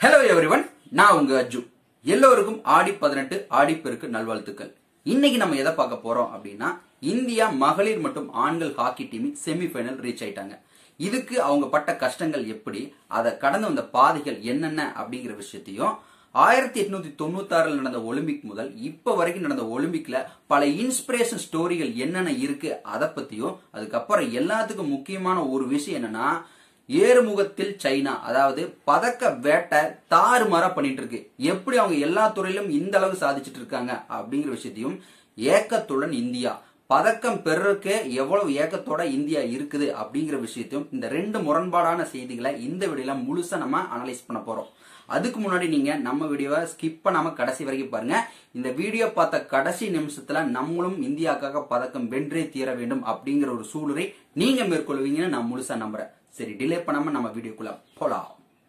hello everyone நான் உங்க அஜு எல்லோருக்கும் ஆடி பதினெட்டு ஆடி பெருக்கு நல்வாழ்த்துக்கள் இன்னைக்கு நம்ம எதை பார்க்க போறோம் அப்படின்னா இந்தியா மகளிர் மற்றும் ஆண்கள் ஹாக்கி டீம் செமிஃபைனல் ரீச் ஆயிட்டாங்க இதுக்கு அவங்க பட்ட கஷ்டங்கள் எப்படி அதை கடந்து வந்த பாதைகள் என்னென்ன அப்படிங்கிற விஷயத்தையும் ஆயிரத்தி எட்நூத்தி தொண்ணூத்தி ஆறுல நடந்த ஒலிம்பிக் முதல் இப்ப வரைக்கும் நடந்த ஒலிம்பிக்ல பல இன்ஸ்பிரேஷன் ஸ்டோரிகள் என்னென்ன இருக்கு அதை பத்தியும் அதுக்கப்புறம் எல்லாத்துக்கும் முக்கியமான ஒரு விஷயம் என்னன்னா ஏறுமுகத்தில் சைனா அதாவது பதக்க வேட்டை தாறுமாறா பண்ணிட்டு இருக்கு எப்படி அவங்க எல்லா துறையிலும் இந்த அளவு சாதிச்சிட்டு இருக்காங்க அப்படிங்கிற விஷயத்தையும் ஏக்கத்துடன் இந்தியா பதக்கம் பெறறதுக்கு எவ்வளவு ஏக்கத்தோட இந்தியா இருக்குது அப்படிங்கிற விஷயத்தையும் இந்த ரெண்டு முரண்பாடான செய்திகளை இந்த வீடியோல முழுசா நம்ம அனலைஸ் பண்ண போறோம் அதுக்கு முன்னாடி நீங்க நம்ம வீடியோவை ஸ்கிப் பண்ணாம கடைசி வரைக்கும் பாருங்க இந்த வீடியோ பார்த்த கடைசி நிமிஷத்துல நம்மளும் இந்தியாக்காக பதக்கம் வென்றே தீர வேண்டும் அப்படிங்கிற ஒரு சூழலை நீங்க மேற்கொள்வீங்கன்னு நான் முழுசா நம்புறேன் சரி டிலே பண்ணாம நம்ம வீடியோக்குள்ள போலாம்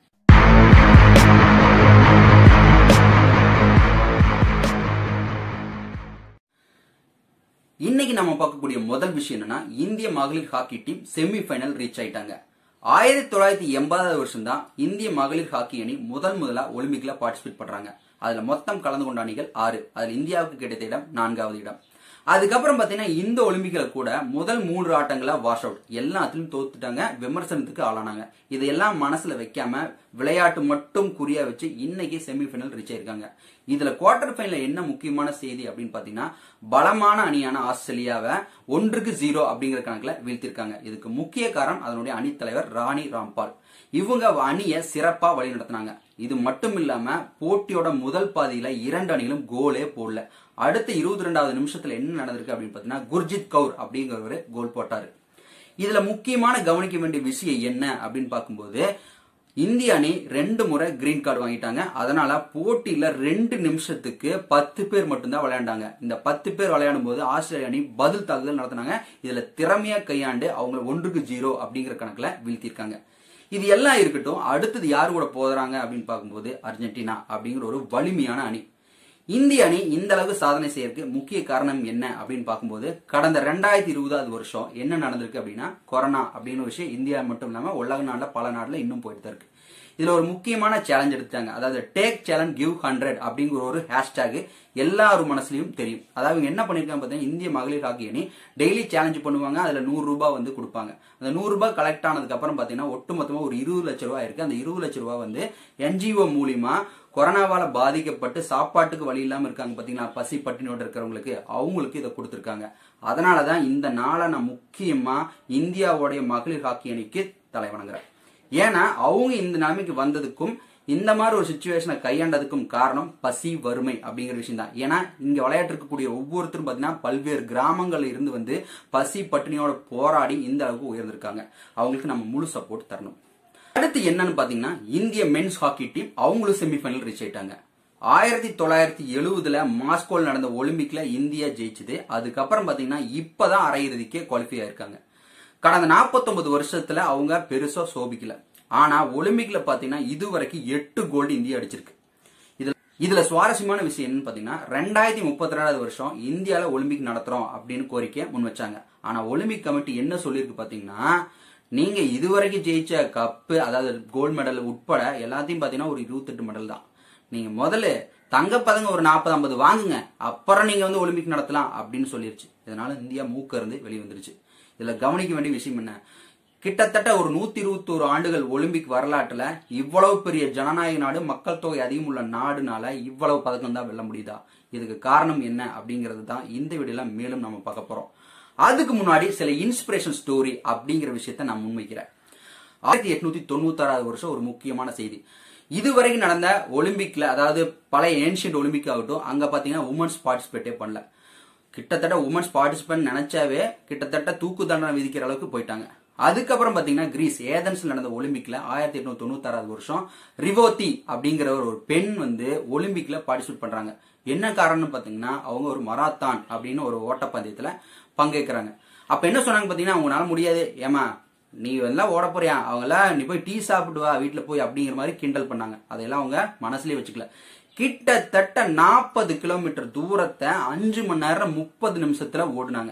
இன்னைக்கு நம்ம பார்க்கக்கூடிய முதல் விஷயம் என்னன்னா இந்திய மகளிர் hockey team semi final reach ஆயிட்டாங்க ஆயிரத்தி தொள்ளாயிரத்தி எண்பதாவது வருஷம் தான் இந்திய மகளிர் ஹாக்கி அணி முதல் முதலா ஒலிம்பிக்ல பார்ட்டிசிபேட் பண்றாங்க அதுல மொத்தம் கலந்து கொண்ட அணிகள் ஆறு அதுல இந்தியாவுக்கு கிடைத்த இடம் நான்காவது இடம் அதுக்கப்புறம் பாத்தீங்கன்னா இந்த ஒலிம்பிக்ல கூட முதல் மூன்று ஆட்டங்களா வாஷ் அவுட் எல்லாத்திலும் தோத்துட்டாங்க விமர்சனத்துக்கு ஆளானாங்க இதையெல்லாம் மனசுல வைக்காம விளையாட்டு மட்டும் குறியா வச்சு இன்னைக்கு செமிஃபைனல் ரீச் ஆயிருக்காங்க இதுல குவார்டர் ஃபைனல் என்ன முக்கியமான செய்தி அப்படின்னு பாத்தீங்கன்னா பலமான அணியான ஆஸ்திரேலியாவை ஒன்றுக்கு ஜீரோ அப்படிங்கிற கணக்குல வீழ்த்திருக்காங்க இதுக்கு முக்கிய காரணம் அதனுடைய அணித்தலைவர் ராணி ராம்பால் இவங்க அணியை சிறப்பா வழி நடத்தினாங்க இது மட்டும் இல்லாம போட்டியோட முதல் பாதியில இரண்டு அணிகளும் கோலே போடல அடுத்த இருபத்தி ரெண்டாவது நிமிஷத்துல என்ன நடந்திருக்கு அப்படின்னு பாத்தீங்கன்னா குர்ஜித் கவுர் அப்படிங்கிறவரு கோல் போட்டாரு இதுல முக்கியமான கவனிக்க வேண்டிய விஷயம் என்ன அப்படின்னு பார்க்கும்போது இந்திய அணி ரெண்டு முறை கிரீன் கார்டு வாங்கிட்டாங்க அதனால போட்டியில ரெண்டு நிமிஷத்துக்கு பத்து பேர் மட்டும்தான் விளையாண்டாங்க இந்த பத்து பேர் விளையாடும் போது ஆஸ்திரேலிய அணி பதில் தாக்குதல் நடத்தினாங்க இதுல திறமையா கையாண்டு அவங்க ஒன்றுக்கு ஜீரோ அப்படிங்கிற கணக்குல வீழ்த்திருக்காங்க இது எல்லாம் இருக்கட்டும் அடுத்தது யார் கூட போறாங்க அப்படின்னு பார்க்கும்போது அர்ஜென்டினா அப்படிங்கிற ஒரு வலிமையான அணி இந்திய அணி இந்த அளவு சாதனை செய்யறதுக்கு முக்கிய காரணம் என்ன அப்படின்னு பார்க்கும்போது கடந்த ரெண்டாயிரத்தி இருபதாவது வருஷம் என்ன நடந்திருக்கு அப்படின்னா கொரோனா அப்படின்னு விஷயம் இந்தியா மட்டும் இல்லாம உலக நாடுல பல நாடுல இன்னும் போயிட்டு தான் இருக்கு இதுல ஒரு முக்கியமான சேலஞ்ச் எடுத்தாங்க அதாவது டேக் சேலஞ்ச் கிவ் ஹண்ட்ரட் அப்படிங்கிற ஒரு ஹேஷ்டேக் எல்லாரும் மனசுலயும் தெரியும் அதாவது இவங்க என்ன பண்ணிருக்காங்க பார்த்தீங்கன்னா இந்திய மகளிர் ஹாக்கி அணி டெய்லி சேலஞ்ச் பண்ணுவாங்க அதுல நூறு ரூபாய் வந்து கொடுப்பாங்க அந்த நூறு ரூபாய் கலெக்ட் ஆனதுக்கு அப்புறம் பாத்தீங்கன்னா ஒட்டுமொத்தமா ஒரு இருபது லட்ச ரூபாய் இருக்கு அந்த இருபது லட்ச ரூபாய் வந்து என்ஜிஓ மூலியமா கொரோனாவால பாதிக்கப்பட்டு சாப்பாட்டுக்கு வழி இல்லாம இருக்காங்க பாத்தீங்களா பசி பட்டினியோட இருக்கிறவங்களுக்கு அவங்களுக்கு இதை கொடுத்திருக்காங்க அதனாலதான் இந்த நாளை நான் முக்கியமா இந்தியாவுடைய மகளிர் ஹாக்கி அணிக்கு தலை வணங்குறேன் ஏன்னா அவங்க இந்த நிலைமைக்கு வந்ததுக்கும் இந்த மாதிரி ஒரு சுச்சுவேஷனை கையாண்டதுக்கும் காரணம் பசி வறுமை அப்படிங்கிற விஷயம் தான் ஏன்னா இங்க விளையாட்டு இருக்கக்கூடிய ஒவ்வொருத்தரும் பாத்தீங்கன்னா பல்வேறு கிராமங்கள்ல இருந்து வந்து பசி பட்டினியோட போராடி இந்த அளவுக்கு உயர்ந்திருக்காங்க அவங்களுக்கு நம்ம முழு சப்போர்ட் தரணும் அடுத்து என்னன்னு பாத்தீங்கன்னா இந்திய மென்ஸ் ஹாக்கி டீம் அவங்களும் செமிஃபைனல் ரீச் ஆயிட்டாங்க ஆயிரத்தி தொள்ளாயிரத்தி எழுபதுல மாஸ்கோல் நடந்த ஒலிம்பிக்ல இந்தியா ஜெயிச்சது அதுக்கப்புறம் பாத்தீங்கன்னா இப்பதான் அரையிறுதிக்கே குவாலிஃபை ஆயிருக்காங்க கடந்த நாற்பத்தொன்பது வருஷத்துல அவங்க பெருசா சோபிக்கல ஆனா ஒலிம்பிக்ல பாத்தீங்கன்னா இது வரைக்கும் எட்டு கோல்டு இந்தியா அடிச்சிருக்கு இதுல இதுல சுவாரஸ்யமான விஷயம் என்னன்னு பாத்தீங்கன்னா ரெண்டாயிரத்தி முப்பத்தி ரெண்டாவது வருஷம் இந்தியால ஒலிம்பிக் நடத்துறோம் அப்படின்னு கோரிக்கையை முன் வச்சாங்க ஆனா ஒலிம்பிக் கமிட்டி என்ன சொல்லியிருக்கு பாத்தீங்கன்னா நீங்க இதுவரைக்கும் ஜெயிச்ச கப்பு அதாவது கோல்டு மெடல் உட்பட எல்லாத்தையும் பாத்தீங்கன்னா ஒரு இருபத்தெட்டு மெடல் தான் நீங்க முதல்ல தங்கப்பதங்க ஒரு நாற்பது ஐம்பது வாங்குங்க அப்புறம் நீங்க வந்து ஒலிம்பிக் நடத்தலாம் அப்படின்னு சொல்லிருச்சு இதனால இந்தியா மூக்க இருந்து வெளிவந்துருச்சு இதுல கவனிக்க வேண்டிய விஷயம் என்ன கிட்டத்தட்ட ஒரு நூத்தி இருபத்தோரு ஆண்டுகள் ஒலிம்பிக் வரலாற்றுல இவ்வளவு பெரிய ஜனநாயக நாடு மக்கள் தொகை அதிகம் உள்ள நாடுனால இவ்வளவு பதக்கம் தான் வெல்ல முடியுதா இதுக்கு காரணம் என்ன அப்படிங்கிறது தான் இந்த வீடியோல மேலும் நம்ம பார்க்க போறோம் அதுக்கு முன்னாடி சில இன்ஸ்பிரேஷன் ஸ்டோரி அப்படிங்கிற விஷயத்த நான் முன்வைக்கிறேன் ஆயிரத்தி எட்நூத்தி தொண்ணூத்தி ஆறாவது வருஷம் ஒரு முக்கியமான செய்தி இதுவரைக்கும் நடந்த ஒலிம்பிக்ல அதாவது பழைய ஏன்ஷியன்ட் ஒலிம்பிக் ஆகட்டும் அங்க பாத்தீங்கன்னா உமன்ஸ் பார்ட்டிசிபேட்டே பண்ணல கிட்டத்தட்ட உமன்ஸ் பார்ட்டிசிபேட் நினைச்சாவே கிட்டத்தட்ட தூக்கு தண்டனை விதிக்கிற அளவுக்கு போயிட்டாங்க அதுக்கப்புறம் பாத்தீங்கன்னா கிரீஸ் ஏதன்ஸ்ல நடந்த ஒலிம்பிக்ல ஆயிரத்தி எட்நூத்தி தொண்ணூத்தி ஆறாவது வருஷம் ரிவோத்தி அப்படிங்கிற ஒரு பெண் வந்து ஒலிம்பிக்ல பார்ட்டிசிபேட் பண்றாங்க என்ன காரணம்னு பாத்தீங்கன்னா அவங்க ஒரு மராத்தான் அப்படின்னு ஒரு ஓட்டப்பந்தயத்துல பங்கேற்கிறாங்க அப்ப என்ன சொன்னாங்க பாத்தீங்கன்னா அவங்களால முடியாது ஏமா நீ எல்லாம் ஓட போறியா அவங்களாம் நீ போய் டீ சாப்பிட்டு வா வீட்டுல போய் அப்படிங்கிற மாதிரி கிண்டல் பண்ணாங்க அதையெல்லாம் அவங்க மனசுலயே வச்சுக்கல கிட்டத்தட்ட நாற்பது கிலோமீட்டர் தூரத்தை அஞ்சு மணி நேரம் முப்பது நிமிஷத்துல ஓடுனாங்க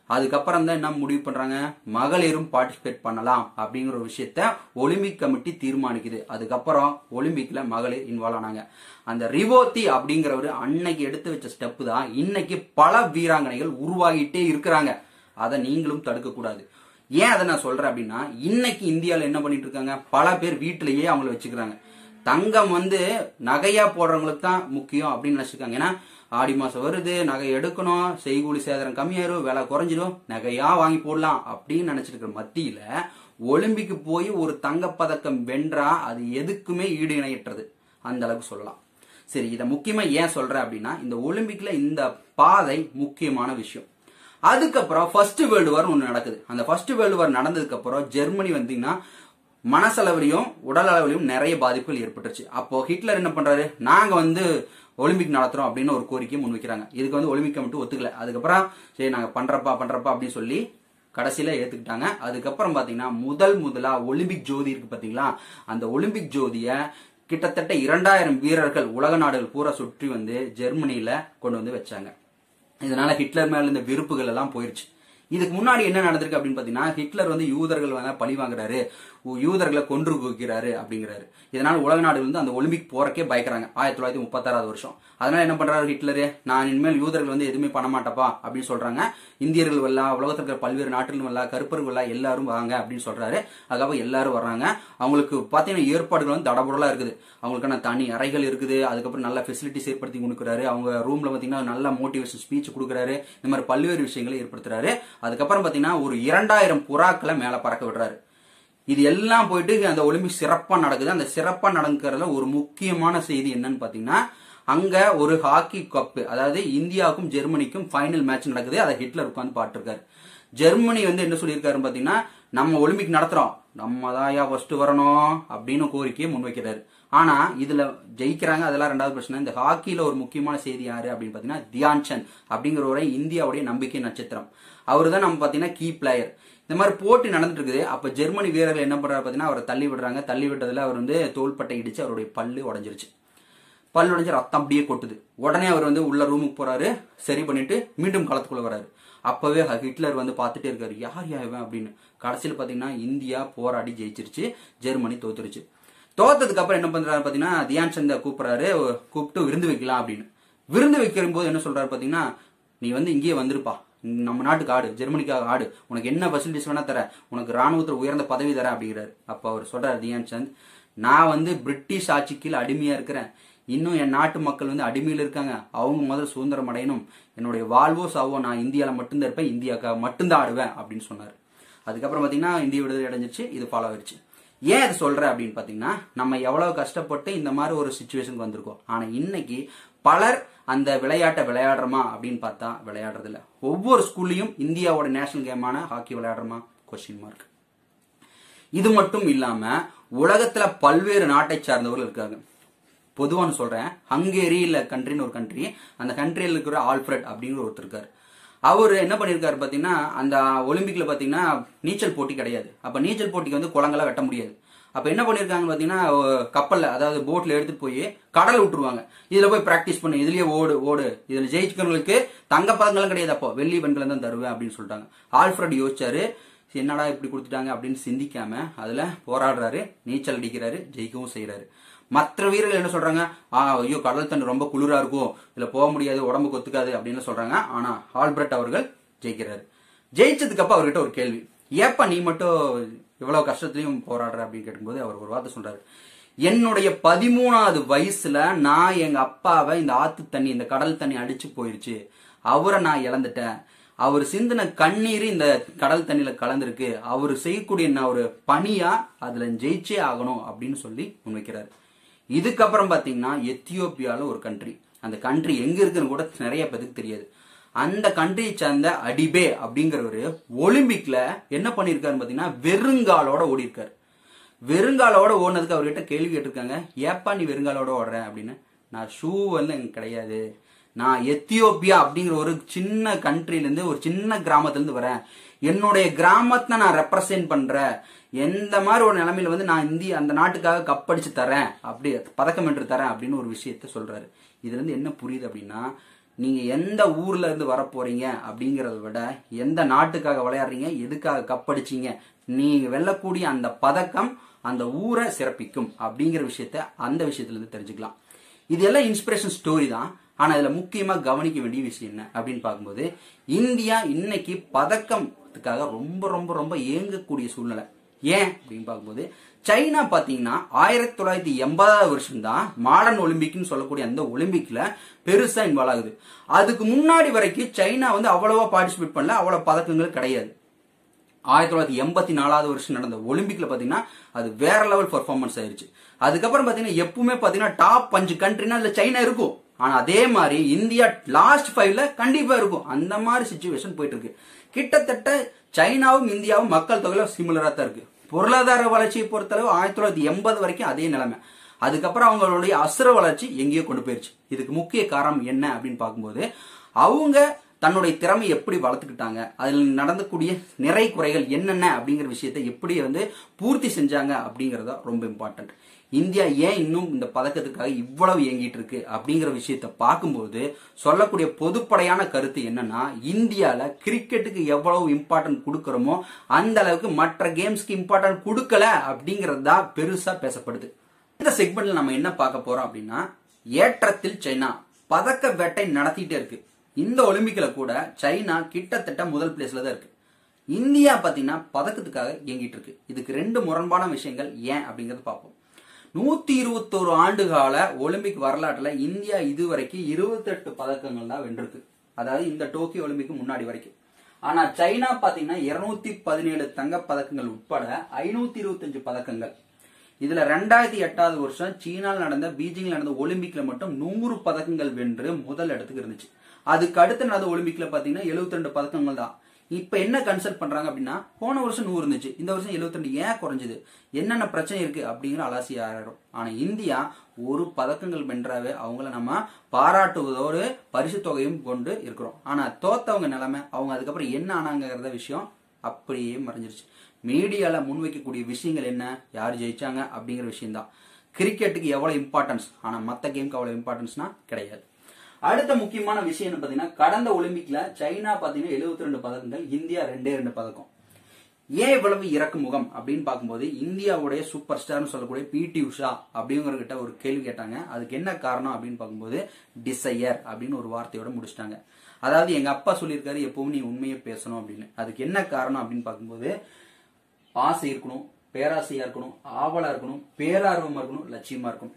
அதுக்கப்புறம் தான் என்ன முடிவு பண்றாங்க மகளிரும் பார்ட்டிசிபேட் பண்ணலாம் அப்படிங்கிற ஒரு விஷயத்த ஒலிம்பிக் கமிட்டி தீர்மானிக்குது அதுக்கப்புறம் ஒலிம்பிக்ல மகளிர் இன்வால்வ் ஆனாங்க அந்த ரிவோத்தி அப்படிங்கிறவர் அன்னைக்கு எடுத்து வச்ச ஸ்டெப் தான் இன்னைக்கு பல வீராங்கனைகள் உருவாகிட்டே இருக்கிறாங்க அதை நீங்களும் தடுக்க கூடாது ஏன் அதை நான் சொல்றேன் அப்படின்னா இன்னைக்கு இந்தியாவில் என்ன பண்ணிட்டு இருக்காங்க பல பேர் வீட்டிலேயே அவங்கள வச்சுக்கிறாங்க தங்கம் வந்து நகையா போடுறவங்களுக்கு தான் முக்கியம் அப்படின்னு நினைச்சிருக்காங்க ஏன்னா ஆடி மாசம் வருது நகை எடுக்கணும் செய்கூலி சேதாரம் கம்மியாயிரும் விலை குறைஞ்சிடும் நகையா வாங்கி போடலாம் அப்படின்னு நினைச்சிருக்கிற மத்தியில ஒலிம்பிக்கு போய் ஒரு தங்கப்பதக்கம் வென்றா அது எதுக்குமே ஈடு இணையற்றது அந்த அளவுக்கு சொல்லலாம் சரி இதை முக்கியமா ஏன் சொல்றேன் அப்படின்னா இந்த ஒலிம்பிக்ல இந்த பாதை முக்கியமான விஷயம் அதுக்கப்புறம் ஃபர்ஸ்ட் வேர்ல்டு வார் ஒன்று நடக்குது அந்த ஃபர்ஸ்ட் வேர்ல்டு வார் நடந்ததுக்கு அப்புறம் ஜெர்மனி வந்தீங்கன்னா மனசளவிலையும் உடல் அளவிலையும் நிறைய பாதிப்புகள் ஏற்பட்டுருச்சு அப்போ ஹிட்லர் என்ன பண்றாரு நாங்க வந்து ஒலிம்பிக் நடத்துறோம் அப்படின்னு ஒரு கோரிக்கையை முன்வைக்கிறாங்க இதுக்கு வந்து ஒலிம்பிக் கமிட்டி ஒத்துக்கல அதுக்கப்புறம் சரி நாங்க பண்றப்பா பண்றப்பா அப்படின்னு சொல்லி கடைசியில ஏத்துக்கிட்டாங்க அதுக்கப்புறம் பாத்தீங்கன்னா முதல் முதலா ஒலிம்பிக் ஜோதி இருக்கு பாத்தீங்களா அந்த ஒலிம்பிக் ஜோதிய கிட்டத்தட்ட இரண்டாயிரம் வீரர்கள் உலக நாடுகள் பூரா சுற்றி வந்து ஜெர்மனியில கொண்டு வந்து வச்சாங்க இதனால ஹிட்லர் மேல இந்த வெறுப்புகள் எல்லாம் போயிருச்சு இதுக்கு முன்னாடி என்ன நடந்திருக்கு அப்படின்னு பாத்தீங்கன்னா ஹிட்லர் வந்து யூதர்கள் வந்து பழி வாங்குறாரு யூதர்களை கொன்று குவிக்கிறாரு அப்படிங்கிறாரு இதனால உலக நாடுகள் வந்து அந்த ஒலிம்பிக் போறக்கே பயக்கிறாங்க ஆயிரத்தி தொள்ளாயிரத்தி முப்பத்தாறாவது வருஷம் அதனால என்ன பண்றாரு ஹிட்லரு நான் இனிமேல் யூதர்கள் வந்து எதுவுமே பண்ண மாட்டப்பா அப்படின்னு சொல்றாங்க இந்தியர்கள் வரல உலகத்தில் இருக்கிற பல்வேறு நாட்டிலும் வரல கருப்பர்கள் வரல எல்லாரும் வாங்க அப்படின்னு சொல்றாரு அதுக்கப்புறம் எல்லாரும் வர்றாங்க அவங்களுக்கு பாத்தீங்கன்னா ஏற்பாடுகள் வந்து தடபுடலா இருக்குது அவங்களுக்கான தனி அறைகள் இருக்குது அதுக்கப்புறம் நல்ல ஃபெசிலிட்டிஸ் ஏற்படுத்தி கொடுக்குறாரு அவங்க ரூம்ல பாத்தீங்கன்னா நல்ல மோட்டிவேஷன் ஸ்பீச் கொடுக்குறாரு இந்த மாதிரி பல்வேறு விஷயங்களை ஏற்படுத்துறாரு அதுக்கப்புறம் பாத்தீங்கன்னா ஒரு இரண்டாயிரம் புறாக்களை மேல பறக்க விடுறாரு இது எல்லாம் போயிட்டு அந்த ஒலிம்பிக் சிறப்பா நடக்குது அந்த சிறப்பா நடக்கிறதுல ஒரு முக்கியமான செய்தி என்னன்னு பாத்தீங்கன்னா அங்க ஒரு ஹாக்கி கப்பு அதாவது இந்தியாவுக்கும் ஜெர்மனிக்கும் ஃபைனல் மேட்ச் நடக்குது அதை ஹிட்லர் உட்காந்து பாட்டுருக்காரு ஜெர்மனி வந்து என்ன சொல்லியிருக்காரு பாத்தீங்கன்னா நம்ம ஒலிம்பிக் நடத்துறோம் நம்ம தாயா ஃபர்ஸ்ட் வரணும் அப்படின்னு கோரிக்கையை முன்வைக்கிறாரு ஆனா இதுல ஜெயிக்கிறாங்க அதெல்லாம் ரெண்டாவது பிரச்சனை இந்த ஹாக்கில ஒரு முக்கியமான செய்தி யாரு அப்படின்னு பாத்தீங்கன்னா தியான் சந்த் அப்படிங்கிறவரை இந்தியாவுடைய நம்பிக்கை நட்சத்திரம் அவர் தான் நம்ம பாத்தீங்கன்னா கீ பிளேயர் இந்த மாதிரி போட்டி நடந்துட்டு இருக்குது அப்ப ஜெர்மனி வீரர்கள் என்ன பண்றாரு பாத்தீங்கன்னா அவரை தள்ளி விடுறாங்க தள்ளி விட்டதுல அவர் வந்து தோள்பட்டை இடிச்சு அவருடைய பல்லு உடஞ்சிருச்சு பல்லு உடஞ்சு ரத்தம் அப்படியே கொட்டுது உடனே அவர் வந்து உள்ள ரூமுக்கு போறாரு சரி பண்ணிட்டு மீண்டும் களத்துக்குள்ள வராரு அப்பவே ஹிட்லர் வந்து பார்த்துட்டே இருக்காரு யார் யாவன் அப்படின்னு கடைசியில் பாத்தீங்கன்னா இந்தியா போராடி ஜெயிச்சிருச்சு ஜெர்மனி தோத்துருச்சு தோத்ததுக்கு அப்புறம் என்ன பண்றாரு பாத்தீங்கன்னா தியான் சந்த கூப்பிடுறாரு கூப்பிட்டு விருந்து வைக்கலாம் அப்படின்னு விருந்து வைக்கிற போது என்ன சொல்றாரு பாத்தீங்கன்னா நீ வந்து இங்கேயே வந்திருப்பா நம்ம நாட்டுக்கு ஆடு ஜெர்மனிக்காக ஆடு உனக்கு என்ன ஃபெசிலிட்டிஸ் வேணா தர உனக்கு ராணுவத்தில் உயர்ந்த பதவி தர அப்படிங்கிறாரு அப்ப அவர் சொல்றாரு தியான் சந்த் நான் வந்து பிரிட்டிஷ் ஆட்சி கீழே அடிமையா இருக்கிறேன் இன்னும் என் நாட்டு மக்கள் வந்து அடிமையில் இருக்காங்க அவங்க முதல்ல சுதந்திரம் அடையணும் என்னுடைய வாழ்வோ சாவோ நான் இந்தியாவில் மட்டும்தான் இருப்பேன் இந்தியாவுக்காக மட்டும்தான் ஆடுவேன் அப்படின்னு சொன்னார் அதுக்கப்புறம் பார்த்தீங்கன்னா இந்திய விடுதலை அடைஞ்சிச்சு இது ஃபாலோ ஆயிடுச்சு ஏன் இது சொல்றேன் அப்படின்னு பார்த்தீங்கன்னா நம்ம எவ்வளவு கஷ்டப்பட்டு இந்த மாதிரி ஒரு சுச்சுவேஷனுக்கு வந்திருக்கோம் ஆனா இன்னைக்கு பலர் அந்த விளையாட்டை விளையாடுறோமா அப்படின்னு பார்த்தா விளையாடுறது இல்ல ஒவ்வொரு ஸ்கூல்லையும் இந்தியாவோட நேஷனல் கேமான ஹாக்கி விளையாடுறோமா கொஸ்டின் மார்க் இது மட்டும் இல்லாம உலகத்துல பல்வேறு நாட்டை சார்ந்தவர்கள் இருக்காங்க பொதுவான சொல்றேன் ஹங்கேரி இல்ல கண்ட்ரின்னு ஒரு கண்ட்ரி அந்த கண்ட்ரியில் இருக்கிற ஆல்ஃபிரட் அப்படிங்கிற ஒருத்தர் இருக்காரு அவர் என்ன பண்ணிருக்காரு பாத்தீங்கன்னா அந்த ஒலிம்பிக்ல பாத்தீங்கன்னா நீச்சல் போட்டி கிடையாது அப்ப நீச்சல் போட்டிக்கு வந்து குளங்களை வெட்ட முடியாது அப்ப என்ன பண்ணிருக்காங்க பாத்தீங்கன்னா கப்பல்ல அதாவது போட்ல எடுத்துட்டு போய் கடல் விட்டுருவாங்க இதுல போய் பிராக்டிஸ் பண்ணு இதுலயே ஓடு ஓடு இதுல ஜெயிச்சுக்கிறவங்களுக்கு தங்க பதங்களும் கிடையாது அப்போ வெள்ளி வெண்கலம் தான் தருவேன் அப்படின்னு சொல்லிட்டாங்க ஆல்ஃபிரட் யோசிச்சாரு என்னடா இப்படி கொடுத்துட்டாங்க அப்படின்னு சிந்திக்காம அதுல போராடுறாரு நீச்சல் அடிக்கிறாரு ஜெயிக்கவும் செய்யறாரு மற்ற வீரர்கள் என்ன சொல்றாங்க ஆ ஐயோ கடல் தண்ணி ரொம்ப குளிரா இருக்கும் இதுல போக முடியாது உடம்புக்கு ஒத்துக்காது அப்படின்னு சொல்றாங்க ஆனா ஆல்பர்ட் அவர்கள் ஜெயிக்கிறாரு ஜெயிச்சதுக்கு அப்ப அவர்கிட்ட ஒரு கேள்வி ஏப்பா நீ மட்டும் இவ்வளவு கஷ்டத்திலையும் போராடுற அப்படின்னு கேட்கும்போது அவர் ஒரு வார்த்தை சொல்றாரு என்னுடைய பதிமூணாவது வயசுல நான் எங்க அப்பாவை இந்த ஆத்து தண்ணி இந்த கடல் தண்ணி அடிச்சு போயிருச்சு அவரை நான் இழந்துட்டேன் அவர் சிந்தின கண்ணீர் இந்த கடல் தண்ணியில கலந்திருக்கு அவர் செய்யக்கூடிய நான் ஒரு பணியா அதுல ஜெயிச்சே ஆகணும் அப்படின்னு சொல்லி முன்வைக்கிறாரு இதுக்கப்புறம் பாத்தீங்கன்னா எத்தியோப்பியால ஒரு கண்ட்ரி அந்த கண்ட்ரி எங்க இருக்குன்னு கூட நிறைய பேருக்கு தெரியாது அந்த கண்ட்ரியை சேர்ந்த அடிபே அப்படிங்கிறவரு ஒலிம்பிக்ல என்ன பண்ணிருக்காரு பாத்தீங்கன்னா வெறுங்காலோட ஓடி இருக்காரு வெறுங்காலோட ஓடினதுக்கு அவர்கிட்ட கேள்வி கேட்டிருக்காங்க ஏப்பா நீ வெறுங்காலோட ஓடுற அப்படின்னு நான் ஷூ வந்து எனக்கு கிடையாது நான் எத்தியோப்பியா அப்படிங்கிற ஒரு சின்ன கண்ட்ரில இருந்து ஒரு சின்ன கிராமத்துல இருந்து வரேன் என்னுடைய கிராமத்தை நான் ரெப்ரசென்ட் பண்றேன் எந்த மாதிரி ஒரு நிலைமையில வந்து நான் இந்திய அந்த நாட்டுக்காக கப்படிச்சு தரேன் அப்படி பதக்கம் என்று தரேன் அப்படின்னு ஒரு விஷயத்த சொல்றாரு இதுல இருந்து என்ன புரியுது அப்படின்னா நீங்க எந்த ஊர்ல இருந்து வர போறீங்க அப்படிங்கறத விட எந்த நாட்டுக்காக விளையாடுறீங்க எதுக்காக கப்படிச்சீங்க நீங்க வெல்லக்கூடிய அந்த பதக்கம் அந்த ஊரை சிறப்பிக்கும் அப்படிங்கிற விஷயத்த அந்த விஷயத்துல இருந்து தெரிஞ்சுக்கலாம் இது எல்லாம் இன்ஸ்பிரேஷன் ஸ்டோரி தான் ஆனா இதுல முக்கியமா கவனிக்க வேண்டிய விஷயம் என்ன அப்படின்னு பார்க்கும்போது இந்தியா இன்னைக்கு பதக்கத்துக்காக ரொம்ப ரொம்ப ரொம்ப ஏங்கக்கூடிய சூழ்நிலை ஏன் அப்படின்னு பார்க்கும்போது சைனா பாத்தீங்கன்னா ஆயிரத்தி தொள்ளாயிரத்தி எண்பதாவது வருஷம் தான் மாடர்ன் ஒலிம்பிக்னு சொல்லக்கூடிய அந்த ஒலிம்பிக்ல பெருசா இன்வால்வ் ஆகுது அதுக்கு முன்னாடி வரைக்கும் சைனா வந்து அவ்வளவா பார்ட்டிசிபேட் பண்ணல அவ்வளவு பதக்கங்கள் கிடையாது ஆயிரத்தி தொள்ளாயிரத்தி எண்பத்தி நாலாவது வருஷம் நடந்த ஒலிம்பிக்ல பாத்தீங்கன்னா அது வேற லெவல் பெர்ஃபார்மன்ஸ் ஆயிருச்சு அதுக்கப்புறம் பாத்தீங்கன்னா எப்பவுமே பாத்தீங்கன்னா டாப் அஞ்சு கண்ட்ரினா அதுல சைனா இருக்கும் ஆனா அதே மாதிரி இந்தியா லாஸ்ட் ஃபைவ்ல கண்டிப்பா இருக்கும் அந்த மாதிரி சுச்சுவேஷன் போயிட்டு இருக்கு கிட்டத்தட்ட சைனாவும் இந்தியாவும் மக்கள் தொகையில சிமிலரா தான் இருக்கு பொருளாதார வளர்ச்சியை பொறுத்தளவு ஆயிரத்தி தொள்ளாயிரத்தி எண்பது வரைக்கும் அதே நிலைமை அதுக்கப்புறம் அவங்களுடைய அசுர வளர்ச்சி எங்கேயோ கொண்டு போயிருச்சு இதுக்கு முக்கிய காரணம் என்ன அப்படின்னு பார்க்கும்போது அவங்க தன்னுடைய திறமை எப்படி வளர்த்துக்கிட்டாங்க அதில் நடந்தக்கூடிய நிறை குறைகள் என்னென்ன அப்படிங்கிற விஷயத்தை எப்படி வந்து பூர்த்தி செஞ்சாங்க அப்படிங்கறத ரொம்ப இம்பார்ட்டன்ட் இந்தியா ஏன் இன்னும் இந்த பதக்கத்துக்காக இவ்வளவு இயங்கிட்டு இருக்கு அப்படிங்கிற விஷயத்த பார்க்கும்போது சொல்லக்கூடிய பொதுப்படையான கருத்து என்னன்னா இந்தியால கிரிக்கெட்டுக்கு எவ்வளவு இம்பார்ட்டன்ட் கொடுக்கறோமோ அந்த அளவுக்கு மற்ற கேம்ஸ்க்கு இம்பார்ட்டன்ட் கொடுக்கல அப்படிங்கறது தான் பெருசா பேசப்படுது இந்த செக்மெண்ட்ல நம்ம என்ன பார்க்க போறோம் அப்படின்னா ஏற்றத்தில் சைனா பதக்க வேட்டை நடத்திட்டே இருக்கு இந்த ஒலிம்பிக்ல கூட சைனா கிட்டத்தட்ட முதல் பிளேஸ்ல தான் இருக்கு இந்தியா பாத்தீங்கன்னா பதக்கத்துக்காக இயங்கிட்டு இருக்கு இதுக்கு ரெண்டு முரண்பான விஷயங்கள் ஏன் அப்படிங்கறத பார்ப்போம் நூத்தி இருபத்தோரு ஆண்டு கால ஒலிம்பிக் வரலாற்றுல இந்தியா இதுவரைக்கும் இருபத்தெட்டு பதக்கங்கள் தான் வென்றிருக்கு அதாவது இந்த டோக்கியோ ஒலிம்பிக் முன்னாடி வரைக்கும் ஆனா சைனா பாத்தீங்கன்னா இருநூத்தி பதினேழு தங்க பதக்கங்கள் உட்பட ஐநூத்தி இருபத்தஞ்சு பதக்கங்கள் இதுல ரெண்டாயிரத்தி எட்டாவது வருஷம் சீனால நடந்த பீஜிங்ல நடந்த ஒலிம்பிக்ல மட்டும் நூறு பதக்கங்கள் வென்று முதல் இடத்துக்கு இருந்துச்சு அதுக்கு அடுத்து நடந்த ஒலிம்பிக்ல பாத்தீங்கன்னா 72 ரெண்டு பதக்கங்கள் தான் இப்ப என்ன கன்சல்ட் பண்றாங்க அப்படின்னா போன வருஷம் நூறு இருந்துச்சு இந்த வருஷம் 72 ஏன் குறைஞ்சது என்னென்ன பிரச்சனை இருக்கு அப்படிங்கிற அலாசி ஆயிரும் ஆனா இந்தியா ஒரு பதக்கங்கள் வென்றாவே அவங்கள நம்ம பாராட்டுவதோடு பரிசு தொகையும் கொண்டு இருக்கிறோம் ஆனா தோத்தவங்க நிலைமை அவங்க அதுக்கப்புறம் என்ன ஆனாங்கிறத விஷயம் அப்படியே மறைஞ்சிருச்சு மீடியால முன்வைக்கக்கூடிய விஷயங்கள் என்ன யார் ஜெயிச்சாங்க அப்படிங்கிற விஷயம் தான் கிரிக்கெட்டுக்கு எவ்வளவு இம்பார்ட்டன்ஸ் ஆனா மத்த கேம்க்கு அவ்வளவு இம்பார்ட்டன்ஸ்னா கிடையாது அடுத்த முக்கியமான விஷயம் என்ன பாத்தீங்கன்னா கடந்த ஒலிம்பிக்ல சைனா பாத்தீங்கன்னா 72 ரெண்டு பதக்கங்கள் இந்தியா ரெண்டே ரெண்டு பதக்கம் ஏன் இவ்வளவு இறக்கு முகம் அப்படின்னு பார்க்கும்போது இந்தியாவுடைய சூப்பர் ஸ்டார்னு சொல்லக்கூடிய பிடி உஷா அப்படிங்கிறகிட்ட ஒரு கேள்வி கேட்டாங்க அதுக்கு என்ன காரணம் அப்படின்னு பார்க்கும்போது டிசையர் அப்படின்னு ஒரு வார்த்தையோட முடிச்சிட்டாங்க அதாவது எங்க அப்பா சொல்லியிருக்காரு எப்பவும் நீ உண்மையை பேசணும் அப்படின்னு அதுக்கு என்ன காரணம் அப்படின்னு பார்க்கும்போது ஆசை இருக்கணும் பேராசையா இருக்கணும் ஆவலா இருக்கணும் பேரார்வமா இருக்கணும் லட்சியமா இருக்கணும்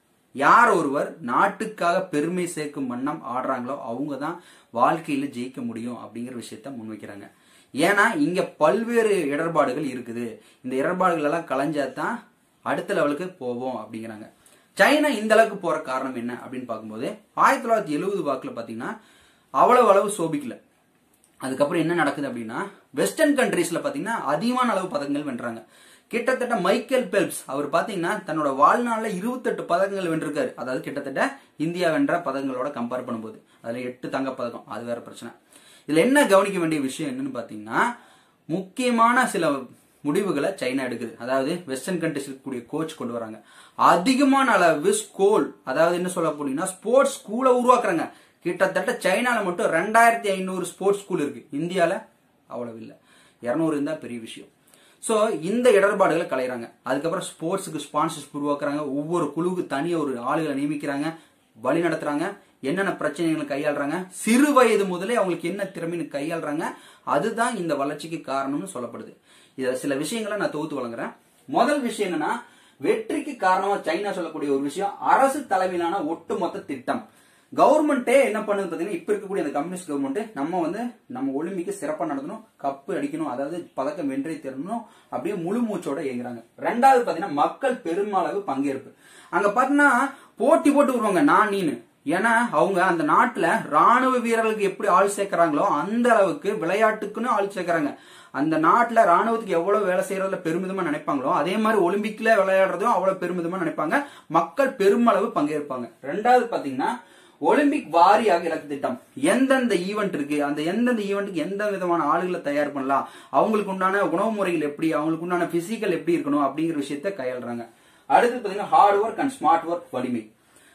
யார் ஒருவர் நாட்டுக்காக பெருமை சேர்க்கும் வண்ணம் ஆடுறாங்களோ அவங்க தான் வாழ்க்கையில ஜெயிக்க முடியும் அப்படிங்கிற விஷயத்த முன்வைக்கிறாங்க ஏன்னா இங்க பல்வேறு இடர்பாடுகள் இருக்குது இந்த இடர்பாடுகள் எல்லாம் களைஞ்சாதான் அடுத்த லெவலுக்கு போவோம் அப்படிங்கிறாங்க சைனா இந்த அளவுக்கு போற காரணம் என்ன அப்படின்னு பார்க்கும்போது ஆயிரத்தி தொள்ளாயிரத்தி எழுபது வாக்குல பாத்தீங்கன்னா அவ்வளவு அளவு சோபிக்கல அதுக்கப்புறம் என்ன நடக்குது அப்படின்னா வெஸ்டர்ன் கண்ட்ரீஸ்ல பாத்தீங்கன்னா அதிகமான அளவு பதக்கங்கள் வென்றாங்க கிட்டத்தட்ட மைக்கேல் பெல்ப்ஸ் அவர் பாத்தீங்கன்னா தன்னோட வாழ்நாள்ல இருபத்தெட்டு பதக்கங்கள் வென்றிருக்காரு அதாவது கிட்டத்தட்ட இந்தியா வென்ற பதக்கங்களோட கம்பேர் பண்ணும்போது அதுல எட்டு தங்க பதக்கம் அது வேற பிரச்சனை இதுல என்ன கவனிக்க வேண்டிய விஷயம் என்னன்னு பாத்தீங்கன்னா முக்கியமான சில முடிவுகளை சைனா எடுக்குது அதாவது வெஸ்டர்ன் கண்ட்ரிஸ் இருக்கக்கூடிய கோச் கொண்டு வராங்க அதிகமான அளவு ஸ்கூல் அதாவது என்ன சொல்ல போனீங்கன்னா ஸ்போர்ட்ஸ் ஸ்கூலை உருவாக்குறாங்க கிட்டத்தட்ட சைனால மட்டும் ரெண்டாயிரத்தி ஐநூறு ஸ்போர்ட்ஸ் ஸ்கூல் இருக்கு இந்தியால அவ்வளவு இல்ல இருநூறு இருந்தா பெரிய விஷயம் சோ இந்த இடர்பாடுகளை களையிறாங்க அதுக்கப்புறம் ஸ்போர்ட்ஸுக்கு ஸ்பான்சர்ஸ் உருவாக்குறாங்க ஒவ்வொரு குழுவுக்கு தனியா ஒரு ஆளுகளை நியமிக்கிறாங்க வழி நடத்துறாங்க என்னென்ன பிரச்சனைகளை கையாளுறாங்க சிறு வயது முதலே அவங்களுக்கு என்ன திறமைன்னு கையாளுறாங்க அதுதான் இந்த வளர்ச்சிக்கு காரணம்னு சொல்லப்படுது இதுல சில விஷயங்களை நான் தொகுத்து வழங்குறேன் முதல் விஷயம் என்னன்னா வெற்றிக்கு காரணமா சைனா சொல்லக்கூடிய ஒரு விஷயம் அரசு தலைமையிலான ஒட்டுமொத்த திட்டம் கவர்மெண்ட்டே என்ன பண்ணுது பாத்தீங்கன்னா இப்ப இருக்கக்கூடிய அந்த கம்யூனிஸ்ட் கவர்மெண்ட் நம்ம வந்து நம்ம ஒலிம்பிக்கு சிறப்பா நடத்தணும் கப்பு அடிக்கணும் அதாவது பதக்கம் வென்றே தரணும் அப்படியே முழு மூச்சோட இயங்குறாங்க ரெண்டாவது பாத்தீங்கன்னா மக்கள் பெருமளவு பங்கேற்பு அங்க பாத்தீங்கன்னா போட்டி போட்டு வருவாங்க நான் நீனு ஏன்னா அவங்க அந்த நாட்டுல ராணுவ வீரர்களுக்கு எப்படி ஆள் சேர்க்கறாங்களோ அந்த அளவுக்கு விளையாட்டுக்குன்னு ஆள் சேர்க்கறாங்க அந்த நாட்டுல ராணுவத்துக்கு எவ்வளவு வேலை செய்யறதுல பெருமிதமா நினைப்பாங்களோ அதே மாதிரி ஒலிம்பிக்ல விளையாடுறதும் அவ்வளவு பெருமிதமா நினைப்பாங்க மக்கள் பெருமளவு பங்கேற்பாங்க ரெண்டாவது பாத்தீங்கன்னா ஒலிம்பிக் வாரியாக இலக்கு திட்டம் எந்தெந்த ஈவெண்ட் இருக்கு அந்த எந்தெந்த ஈவெண்ட்டுக்கு எந்த விதமான ஆளுகளை தயார் பண்ணலாம் அவங்களுக்கு உண்டான உணவு முறைகள் எப்படி அவங்களுக்கு உண்டான பிசிக்கல் எப்படி இருக்கணும் அப்படிங்கிற விஷயத்த கையாளுறாங்க அடுத்து பாத்தீங்கன்னா hard work and smart work வலிமை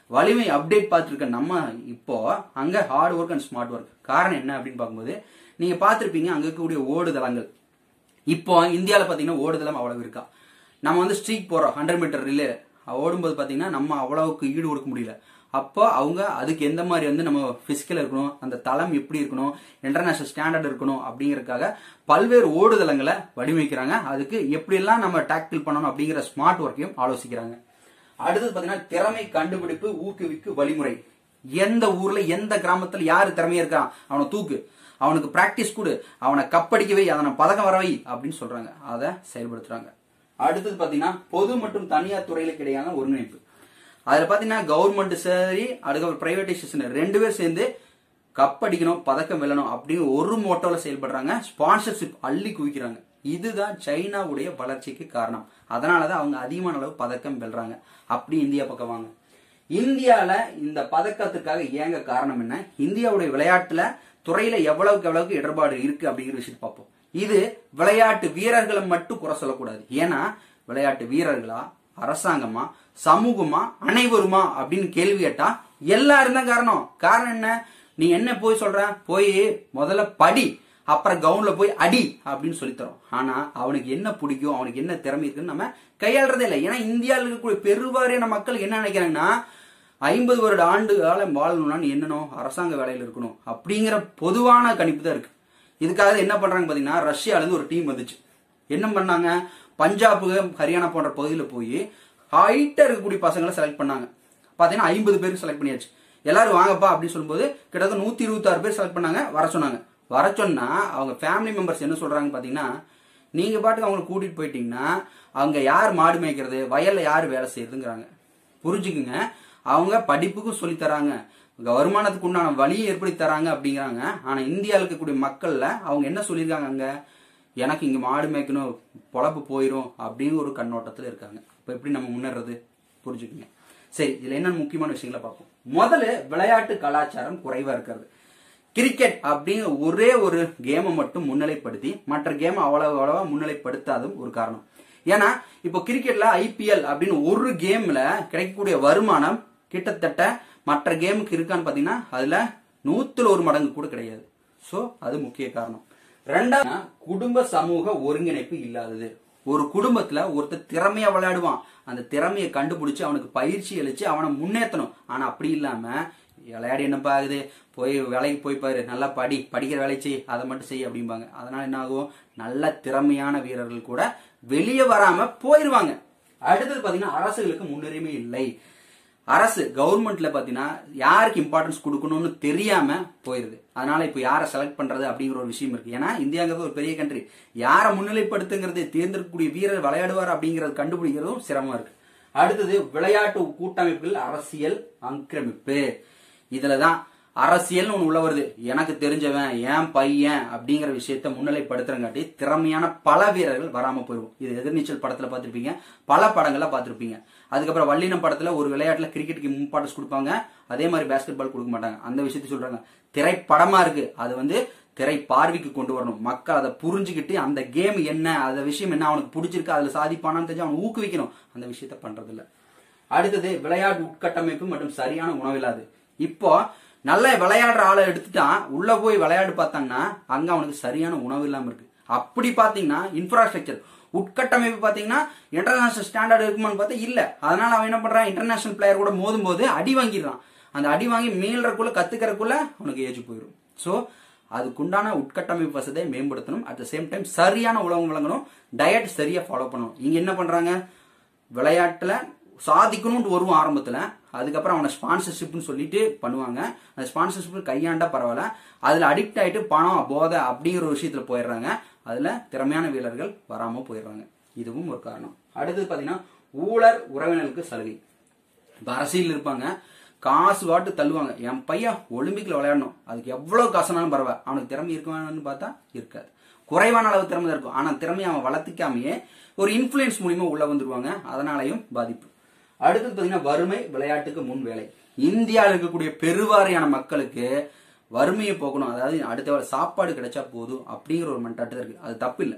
வலிமை அப்டேட் பார்த்துருக்க நம்ம இப்போ அங்க hard work and smart work காரணம் என்ன அப்படின்னு பார்க்கும்போது நீங்க பார்த்திருப்பீங்க அங்க இருக்கக்கூடிய ஓடுதளங்கள் இப்போ இந்தியாவில் பார்த்தீங்கன்னா ஓடுதளம் அவ்வளவு இருக்கா நம்ம வந்து ஸ்ட்ரீக் போறோம் ஹண்ட்ரட் மீட்டர் ரிலே ஓடும்போது பார்த்தீங்கன்னா நம்ம அவ்வளவுக்கு ஈடு கொடுக்க முடியல அப்போ அவங்க அதுக்கு எந்த மாதிரி வந்து நம்ம பிசிக்கல் இருக்கணும் அந்த தளம் எப்படி இருக்கணும் இன்டர்நேஷனல் ஸ்டாண்டர்ட் இருக்கணும் அப்படிங்கறதுக்காக பல்வேறு ஓடுதளங்களை வடிவமைக்கிறாங்க அதுக்கு எப்படியெல்லாம் நம்ம டாக்டில் பண்ணணும் அப்படிங்கிற ஸ்மார்ட் ஒர்க்கையும் ஆலோசிக்கிறாங்க அடுத்தது பாத்தீங்கன்னா திறமை கண்டுபிடிப்பு ஊக்குவிக்கு வழிமுறை எந்த ஊர்ல எந்த கிராமத்துல யாரு திறமையா இருக்கான் அவனை தூக்கு அவனுக்கு பிராக்டிஸ் கொடு அவனை கப்படிக்க வை அதனை பதக்கம் வர வை அப்படின்னு சொல்றாங்க அதை செயல்படுத்துறாங்க அடுத்தது பாத்தீங்கன்னா பொது மற்றும் தனியார் துறைகளுக்கு இடையான ஒருங்கிணைப்பு அதுல பாத்தீங்கன்னா கவர்மெண்ட் சரி அதுக்கப்புறம் பிரைவேடைசேஷன் ரெண்டு பேர் சேர்ந்து கப் அடிக்கணும் பதக்கம் வெல்லணும் அப்படின்னு ஒரு மோட்டோல செயல்படுறாங்க ஸ்பான்சர்ஷிப் அள்ளி குவிக்கிறாங்க இதுதான் சைனாவுடைய வளர்ச்சிக்கு காரணம் அதனாலதான் அவங்க அதிகமான அளவு பதக்கம் வெல்றாங்க அப்படி இந்தியா பக்கம் வாங்க இந்தியால இந்த பதக்கத்துக்காக ஏங்க காரணம் என்ன இந்தியாவுடைய விளையாட்டுல துறையில எவ்வளவுக்கு எவ்வளவுக்கு இடர்பாடு இருக்கு அப்படிங்கிற விஷயத்தை பார்ப்போம் இது விளையாட்டு வீரர்களை மட்டும் குறை சொல்லக்கூடாது ஏன்னா விளையாட்டு வீரர்களா அரசாங்கமா சமூகமா அனைவருமா அப்படின்னு கேள்வி கேட்டா எல்லாரும் தான் காரணம் காரணம் என்ன நீ என்ன போய் சொல்ற போய் முதல்ல படி அப்புறம் கவுன்ல போய் அடி அப்படின்னு சொல்லித்தரோம் ஆனா அவனுக்கு என்ன பிடிக்கும் அவனுக்கு என்ன திறமை இருக்குன்னு நம்ம கையாளுறதே இல்லை ஏன்னா இந்தியாவில் இருக்கக்கூடிய பெருவாரியான மக்கள் என்ன நினைக்கிறாங்கன்னா ஐம்பது வருட ஆண்டு காலம் வாழணும்னா நீ என்னணும் அரசாங்க வேலையில் இருக்கணும் அப்படிங்கிற பொதுவான கணிப்பு தான் இருக்கு இதுக்காக என்ன பண்றாங்க பாத்தீங்கன்னா ரஷ்யால இருந்து ஒரு டீம் வந்துச்சு என்ன பண்ணாங்க பஞ்சாப் ஹரியானா போன்ற பகுதியில் போய் ஹைட்டா இருக்கக்கூடிய பசங்களை செலக்ட் பண்ணாங்க பாத்தீங்கன்னா ஐம்பது பேருக்கு செலக்ட் பண்ணியாச்சு எல்லாரும் வாங்கப்பா அப்படின்னு சொல்லும்போது கிட்டத்தட்ட நூத்தி இருபத்தாறு பேர் செலக்ட் பண்ணாங்க வர சொன்னாங்க வர சொன்னா அவங்க ஃபேமிலி மெம்பர்ஸ் என்ன சொல்றாங்க பாத்தீங்கன்னா நீங்க பாட்டுக்கு அவங்களை கூட்டிட்டு போயிட்டீங்கன்னா அவங்க யார் மாடு மேய்க்கிறது வயல்ல யார் வேலை செய்யறதுங்கிறாங்க புரிஞ்சுக்குங்க அவங்க படிப்புக்கும் சொல்லி தராங்க வருமானத்துக்கு உண்டான வழியை ஏற்படுத்தி தராங்க அப்படிங்கிறாங்க ஆனா இந்தியாவில் இருக்கக்கூடிய மக்கள்ல அவங்க என்ன சொல்லியிருக்காங்க அங்க எனக்கு இங்க மாடு மேய்க்கணும் பொழப்பு போயிரும் அப்படின்னு ஒரு கண்ணோட்டத்துல இருக்காங்க இப்ப எப்படி நம்ம முன்னேறது புரிஞ்சுக்குங்க சரி இதுல என்ன முக்கியமான விஷயங்களை பார்ப்போம் முதல்ல விளையாட்டு கலாச்சாரம் குறைவா இருக்கிறது கிரிக்கெட் அப்படிங்கிற ஒரே ஒரு கேமை மட்டும் முன்னிலைப்படுத்தி மற்ற கேம் அவ்வளவு அவ்வளவா முன்னிலைப்படுத்தாதும் ஒரு காரணம் ஏன்னா இப்போ கிரிக்கெட்ல ஐபிஎல் அப்படின்னு ஒரு கேம்ல கிடைக்கக்கூடிய வருமானம் கிட்டத்தட்ட மற்ற கேமுக்கு இருக்கான்னு பாத்தீங்கன்னா அதுல நூத்துல ஒரு மடங்கு கூட கிடையாது சோ அது முக்கிய காரணம் ரெண்டாவது குடும்ப சமூக ஒருங்கிணைப்பு இல்லாதது ஒரு குடும்பத்துல ஒருத்தர் திறமையா விளையாடுவான் அந்த திறமையை கண்டுபிடிச்சு அவனுக்கு பயிற்சி அளிச்சு அவனை முன்னேற்றணும் ஆனா அப்படி இல்லாம விளையாடி என்னப்பா ஆகுது போய் வேலைக்கு போய் பாரு நல்லா படி படிக்கிற வேலை செய் அதை மட்டும் செய் அப்படிம்பாங்க அதனால என்ன ஆகும் நல்ல திறமையான வீரர்கள் கூட வெளியே வராம போயிருவாங்க அடுத்தது பாத்தீங்கன்னா அரசுகளுக்கு முன்னுரிமை இல்லை அரசு கவர்மெண்ட்ல பாத்தீங்கன்னா யாருக்கு இம்பார்ட்டன்ஸ் கொடுக்கணும்னு தெரியாம போயிருது அதனால இப்ப யாரை செலக்ட் பண்றது அப்படிங்கிற ஒரு விஷயம் இருக்கு ஏன்னா இந்தியாங்கிறது ஒரு பெரிய கண்ட்ரி யாரை முன்னிலைப்படுத்துங்கிறது தேர்ந்தெடுக்கக்கூடிய வீரர் விளையாடுவார் அப்படிங்கறது கண்டுபிடிக்கிறதும் சிரமமா இருக்கு அடுத்தது விளையாட்டு கூட்டமைப்புகள் அரசியல் ஆக்கிரமிப்பு இதுலதான் அரசியல் ஒன்று உள்ள வருது எனக்கு தெரிஞ்சவன் என் பையன் அப்படிங்கிற விஷயத்த முன்னிலைப்படுத்துறங்காட்டி திறமையான பல வீரர்கள் வராம போயிடும் இது எதிர்நீச்சல் படத்துல பார்த்திருப்பீங்க பல படங்கள்ல பார்த்திருப்பீங்க அதுக்கப்புறம் வல்லினம் படத்துல ஒரு விளையாட்டுல கிரிக்கெட்டுக்கு இம்பார்ட்டன்ஸ் கொடுப்பாங்க அதே மாதிரி பேஸ்கெட் பால் கொடுக்க மாட்டாங்க அந்த விஷயத்தை சொல்றாங்க திரைப்படமா இருக்கு அது வந்து திரை பார்வைக்கு கொண்டு வரணும் மக்கள் அதை புரிஞ்சுக்கிட்டு அந்த கேம் என்ன அந்த விஷயம் என்ன அவனுக்கு பிடிச்சிருக்கு அதுல சாதிப்பானான்னு தெரிஞ்சு அவனை ஊக்குவிக்கணும் அந்த விஷயத்த பண்றது இல்ல அடுத்தது விளையாட்டு உட்கட்டமைப்பு மற்றும் சரியான உணவில்லாது இப்போ நல்ல விளையாடுற ஆளை எடுத்துட்டான் உள்ள போய் விளையாடு பார்த்தாங்கன்னா அங்க அவனுக்கு சரியான உணவு இல்லாம இருக்கு அப்படி பாத்தீங்கன்னா இன்ஃப்ராஸ்ட்ரக்சர் உட்கட்டமைப்பு பாத்தீங்கன்னா இன்டர்நேஷனல் ஸ்டாண்டர்ட் இருக்குமான்னு பார்த்தா இல்ல அதனால அவன் என்ன பண்றான் இன்டர்நேஷனல் பிளேயர் கூட மோதும் போது அடி வாங்கிடுறான் அந்த அடி வாங்கி மீள்றக்குள்ள கத்துக்கிறக்குள்ள அவனுக்கு ஏஜ் போயிடும் சோ அதுக்குண்டான உட்கட்டமைப்பு வசதியை மேம்படுத்தணும் அட் த சேம் டைம் சரியான உணவு வழங்கணும் டயட் சரியா ஃபாலோ பண்ணணும் இங்க என்ன பண்றாங்க விளையாட்டுல சாதிக்கணும்னு வருவோம் ஆரம்பத்துல அதுக்கப்புறம் அவனை ஸ்பான்சர்ஷிப்னு சொல்லிட்டு பண்ணுவாங்க அந்த ஸ்பான்சர்ஷிப் கையாண்டா பரவாயில்ல அதுல அடிக்ட் ஆயிட்டு பணம் போதை அப்படிங்கிற ஒரு விஷயத்துல போயிடுறாங்க அதுல திறமையான வீரர்கள் வராம போயிடுறாங்க இதுவும் ஒரு காரணம் அடுத்தது பாத்தீங்கன்னா ஊழல் உறவினர்களுக்கு சலுகை இப்ப அரசியல் இருப்பாங்க காசு வாட்டு தள்ளுவாங்க என் பையன் ஒலிம்பிக்ல விளையாடணும் அதுக்கு எவ்வளவு காசுனாலும் பரவாயில்ல அவனுக்கு திறமை இருக்குமான்னு பார்த்தா இருக்காது குறைவான அளவு திறமை தான் இருக்கும் ஆனா திறமையை அவன் வளர்த்திக்காமையே ஒரு இன்ஃபுளுயன்ஸ் மூலியமா உள்ள வந்துருவாங்க அதனாலையும் பாதிப்பு அடுத்தது பாத்தீங்கன்னா வறுமை விளையாட்டுக்கு முன் வேலை இந்தியாவில் இருக்கக்கூடிய பெருவாரியான மக்களுக்கு வறுமையை போக்கணும் அதாவது அடுத்த வேளை சாப்பாடு கிடைச்சா போதும் அப்படிங்கிற ஒரு மென்டாட்டு இருக்கு அது தப்பு இல்லை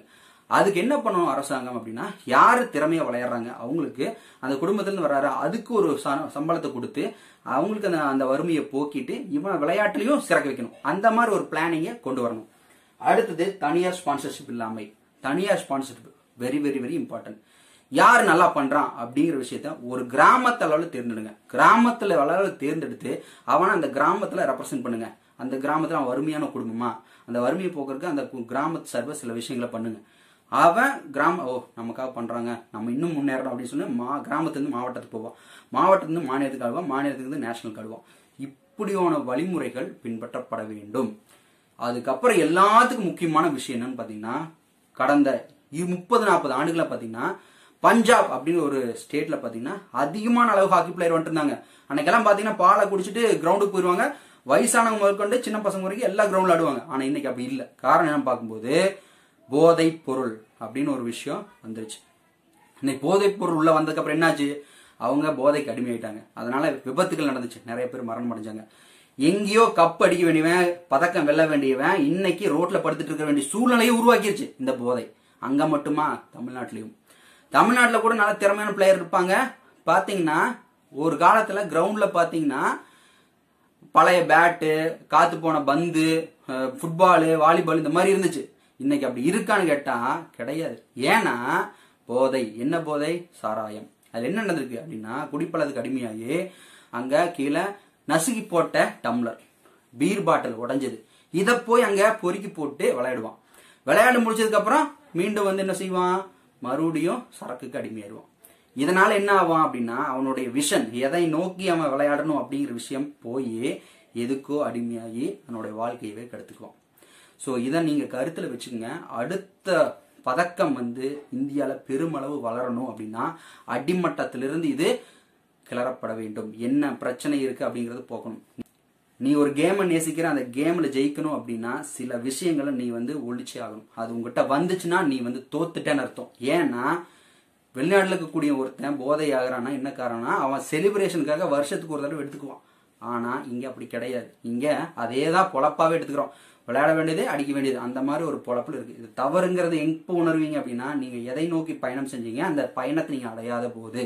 அதுக்கு என்ன பண்ணணும் அரசாங்கம் அப்படின்னா யாரு திறமையா விளையாடுறாங்க அவங்களுக்கு அந்த குடும்பத்துல இருந்து வர்றாரு அதுக்கு ஒரு ச- சம்பளத்தை கொடுத்து அவங்களுக்கு அந்த அந்த வறுமையை போக்கிட்டு இவன் விளையாட்டுலயும் சிறக்க வைக்கணும் அந்த மாதிரி ஒரு பிளானிங்கை கொண்டு வரணும் அடுத்தது தனியார் ஸ்பான்சர்ஷிப் இல்லாமை தனியார் sponsorship very very very important யார் நல்லா பண்றான் அப்படிங்கிற விஷயத்த ஒரு கிராமத்து அளவில் தேர்ந்தெடுங்க கிராமத்துல அளவில் தேர்ந்தெடுத்து அவனை அந்த கிராமத்துல ரெப்ரசென்ட் பண்ணுங்க அந்த கிராமத்துல அவன் வறுமையான குடும்பமா அந்த வறுமையை போக்குறதுக்கு அந்த கு- கிராமத்து சார்பாக சில விஷயங்களை பண்ணுங்க அவன் கிராம ஓ நமக்காக பண்றாங்க நம்ம இன்னும் முன்னேறணும் அப்படின்னு சொல்லி மா கிராமத்துலேருந்து மாவட்டத்துக்கு போவான் மாவட்டத்துலேருந்து மாநிலத்துக்கு ஆடுவான் மாநிலத்துலேருந்து நேஷனலுக்கு ஆடுவான் இப்படியான வழிமுறைகள் பின்பற்றப்பட வேண்டும் அதுக்கப்புறம் எல்லாத்துக்கும் முக்கியமான விஷயம் என்னன்னு பாத்தீங்கன்னா கடந்த முப்பது நாற்பது ஆண்டுகளா பாத்தீங்கன்னா பஞ்சாப் அப்படின்னு ஒரு ஸ்டேட்ல பாத்தீங்கன்னா அதிகமான அளவு ஹாக்கி பிளேயர் வந்துட்டு இருந்தாங்க அன்னைக்கெல்லாம் பாத்தீங்கன்னா பாலை குடிச்சிட்டு கிரவுண்டுக்கு போயிருவாங்க வயசானவங்க முதற்கொண்டு சின்ன பசங்க வரைக்கும் எல்லா கிரவுண்ட்ல ஆடுவாங்க ஆனா இன்னைக்கு அப்படி இல்லை காரணம் என்னன்னு பார்க்கும்போது போதை பொருள் அப்படின்னு ஒரு விஷயம் வந்துருச்சு இன்னைக்கு போதைப் பொருள் உள்ள வந்ததுக்கு அப்புறம் என்னாச்சு அவங்க போதைக்கு அடிமையாயிட்டாங்க அதனால விபத்துகள் நடந்துச்சு நிறைய பேர் மரணம் அடைஞ்சாங்க எங்கேயோ கப் அடிக்க வேண்டியவன் பதக்கம் வெல்ல வேண்டியவன் இன்னைக்கு ரோட்ல படுத்துட்டு இருக்க வேண்டிய சூழ்நிலையை உருவாக்கிருச்சு இந்த போதை அங்க மட்டுமா தமிழ்நாட்டிலையும் தமிழ்நாட்டுல கூட நல்ல திறமையான பிளேயர் இருப்பாங்க பாத்தீங்கன்னா ஒரு காலத்துல கிரவுண்ட்ல பாத்தீங்கன்னா பழைய பேட்டு காத்து போன பந்து ஃபுட்பாலு வாலிபால் இந்த மாதிரி இருந்துச்சு இன்னைக்கு அப்படி இருக்கான்னு கேட்டா கிடையாது ஏன்னா போதை என்ன போதை சாராயம் அது என்ன நடந்திருக்கு அப்படின்னா குடிப்பழத்துக்கு அடிமையாகி அங்க கீழே நசுக்கி போட்ட டம்ளர் பீர் பாட்டில் உடைஞ்சது இதை போய் அங்க பொறுக்கி போட்டு விளையாடுவான் விளையாடு முடிச்சதுக்கு அப்புறம் மீண்டும் வந்து என்ன செய்வான் மறுபடியும் சரக்குக்கு அடிமையாயிடுவான் இதனால என்ன ஆகும் அப்படின்னா அவனுடைய விஷன் எதை நோக்கி அவன் விளையாடணும் அப்படிங்கிற விஷயம் போய் எதுக்கோ அடிமையாகி அவனுடைய வாழ்க்கையவே கெடுத்துக்குவான் ஸோ இதை நீங்க கருத்துல வச்சுக்கோங்க அடுத்த பதக்கம் வந்து இந்தியால பெருமளவு வளரணும் அப்படின்னா அடிமட்டத்திலிருந்து இது கிளறப்பட வேண்டும் என்ன பிரச்சனை இருக்கு அப்படிங்கறது போக்கணும் நீ ஒரு கேமை நேசிக்கிற அந்த கேம்ல ஜெயிக்கணும் அப்படின்னா சில விஷயங்களை நீ வந்து ஒழிச்சே ஆகணும் அது உங்ககிட்ட வந்துச்சுன்னா நீ வந்து தோத்துட்டேன்னு அர்த்தம் ஏன்னா வெளிநாட்டுல இருக்கக்கூடிய ஒருத்தன் போதை ஆகுறான்னா என்ன காரணம்னா அவன் செலிப்ரேஷனுக்காக வருஷத்துக்கு ஒரு தடவை எடுத்துக்குவான் ஆனா இங்க அப்படி கிடையாது இங்க அதே தான் பொழப்பாவே எடுத்துக்கிறோம் விளையாட வேண்டியது அடிக்க வேண்டியது அந்த மாதிரி ஒரு பொழப்புல இருக்கு இது தவறுங்கிறது எப்போ உணர்வீங்க அப்படின்னா நீங்க எதை நோக்கி பயணம் செஞ்சீங்க அந்த பயணத்தை நீங்க அடையாத போது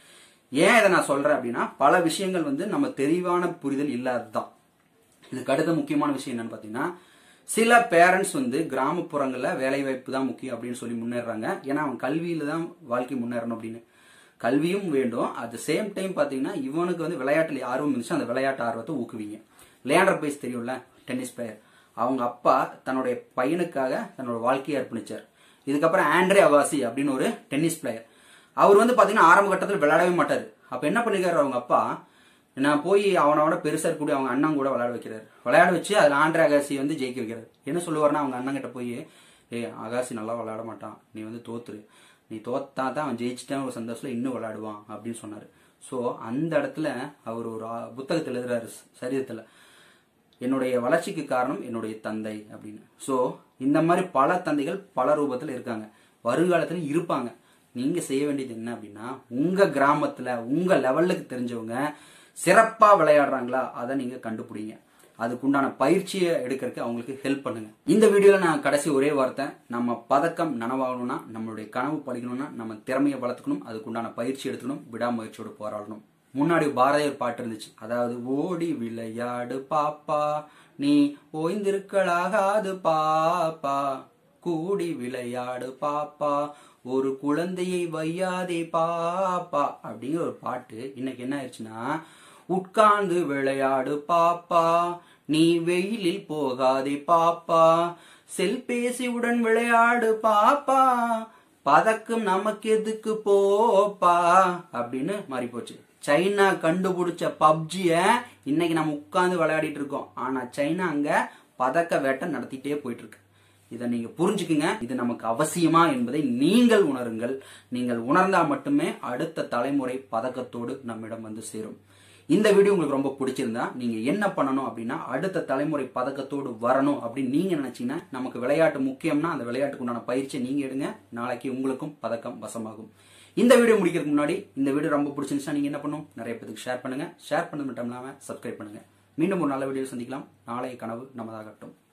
ஏன் இதை நான் சொல்றேன் அப்படின்னா பல விஷயங்கள் வந்து நம்ம தெளிவான புரிதல் இல்லாததுதான் இதுக்கு அடுத்த முக்கியமான விஷயம் என்னன்னு பாத்தீங்கன்னா சில பேரண்ட்ஸ் வந்து கிராமப்புறங்கள்ல வேலை வாய்ப்பு தான் முக்கியம் அப்படின்னு சொல்லி முன்னேறாங்க ஏன்னா அவன் கல்வியில தான் வாழ்க்கை முன்னேறணும் அப்படின்னு கல்வியும் வேண்டும் அட் த சேம் டைம் பாத்தீங்கன்னா இவனுக்கு வந்து விளையாட்டுல ஆர்வம் இருந்துச்சு அந்த விளையாட்டு ஆர்வத்தை ஊக்குவீங்க லேண்டர் பேஸ் தெரியும்ல டென்னிஸ் பிளேயர் அவங்க அப்பா தன்னுடைய பையனுக்காக தன்னோட வாழ்க்கையை அர்ப்பணிச்சார் இதுக்கப்புறம் ஆண்ட்ரே அவாசி அப்படின்னு ஒரு டென்னிஸ் பிளேயர் அவர் வந்து பாத்தீங்கன்னா ஆரம்ப கட்டத்தில் விளையாடவே மாட்டாரு அப்ப என்ன பண்ணிருக்காரு அவங்க அப்பா நான் போய் அவனோட பெருசா இருக்கக்கூடிய அவங்க அண்ணன் கூட விளையாட வைக்கிறாரு விளையாட வச்சு அதுல ஆண்ட்ரே அகாசி வந்து ஜெயிக்க வைக்கிறாரு என்ன சொல்லுவாருன்னா அவங்க அண்ணன் கிட்ட போய் ஏய் அகாசி நல்லா விளையாட மாட்டான் நீ வந்து தோத்துரு நீ தோத்தா தான் அவன் ஜெயிச்சிட்டான் ஒரு சந்தோஷத்துல இன்னும் விளையாடுவான் அப்படின்னு சொன்னாரு சோ அந்த இடத்துல அவர் ஒரு ஆ- புத்தகத்தில் எழுதுறாரு சரிதத்துல என்னுடைய வளர்ச்சிக்கு காரணம் என்னுடைய தந்தை அப்படின்னு சோ இந்த மாதிரி பல தந்தைகள் பல ரூபத்துல இருக்காங்க வருங்காலத்துல இருப்பாங்க நீங்க செய்ய வேண்டியது என்ன அப்படின்னா உங்க கிராமத்துல உங்க லெவலுக்கு தெரிஞ்சவங்க சிறப்பா விளையாடுறாங்களா அதை நீங்க கண்டுபிடிங்க அதுக்குண்டான பயிற்சியை எடுக்கிறதுக்கு அவங்களுக்கு ஹெல்ப் பண்ணுங்க இந்த வீடியோல நான் கடைசி ஒரே வார்த்தை நம்ம பதக்கம் நனவாகணும்னா நம்மளுடைய கனவு படிக்கணும்னா நம்ம திறமையை வளர்த்துக்கணும் அதுக்குண்டான பயிற்சி எடுத்துக்கணும் விடாமுயற்சியோடு போராடணும் முன்னாடி பாரதியார் பாட்டு இருந்துச்சு அதாவது ஓடி விளையாடு பாப்பா நீ ஓய்ந்திருக்கலாகாது பாப்பா கூடி விளையாடு பாப்பா ஒரு குழந்தையை வையாதே பாப்பா அப்படிங்கிற ஒரு பாட்டு இன்னைக்கு என்ன ஆயிடுச்சுன்னா உட்கார்ந்து விளையாடு பாப்பா நீ வெயிலில் போகாதே பாப்பா செல்பேசியுடன் விளையாடு பாப்பா பதக்கம் நமக்கு எதுக்கு போப்பா அப்படின்னு மாறி போச்சு சைனா கண்டுபிடிச்ச பப்ஜிய இன்னைக்கு நம்ம உட்கார்ந்து விளையாடிட்டு இருக்கோம் ஆனா சைனா அங்க பதக்க வேட்டை நடத்திட்டே போயிட்டு இருக்கு இதை நீங்க புரிஞ்சுக்குங்க இது நமக்கு அவசியமா என்பதை நீங்கள் உணருங்கள் நீங்கள் உணர்ந்தா மட்டுமே அடுத்த தலைமுறை பதக்கத்தோடு நம்மிடம் வந்து சேரும் இந்த வீடியோ உங்களுக்கு ரொம்ப பிடிச்சிருந்தா நீங்க என்ன பண்ணணும் அப்படின்னா அடுத்த தலைமுறை பதக்கத்தோடு வரணும் அப்படின்னு நீங்க நினைச்சீங்கன்னா நமக்கு விளையாட்டு முக்கியம்னா அந்த விளையாட்டுக்கு உண்டான பயிற்சியை நீங்க எடுங்க நாளைக்கு உங்களுக்கும் பதக்கம் வசமாகும் இந்த வீடியோ முடிக்கிறதுக்கு முன்னாடி இந்த வீடியோ ரொம்ப பிடிச்சிருந்துச்சுன்னா நீங்க என்ன பண்ணணும் நிறைய பேருக்கு ஷேர் பண்ணுங்க ஷேர் பண்ணது மட்டும் இல்லாம சப்ஸ்கிரைப் பண்ணுங்க மீண்டும் ஒரு நல்ல வீடியோ சந்திக்கலாம் நாளைய கனவு நமதாகட்டும்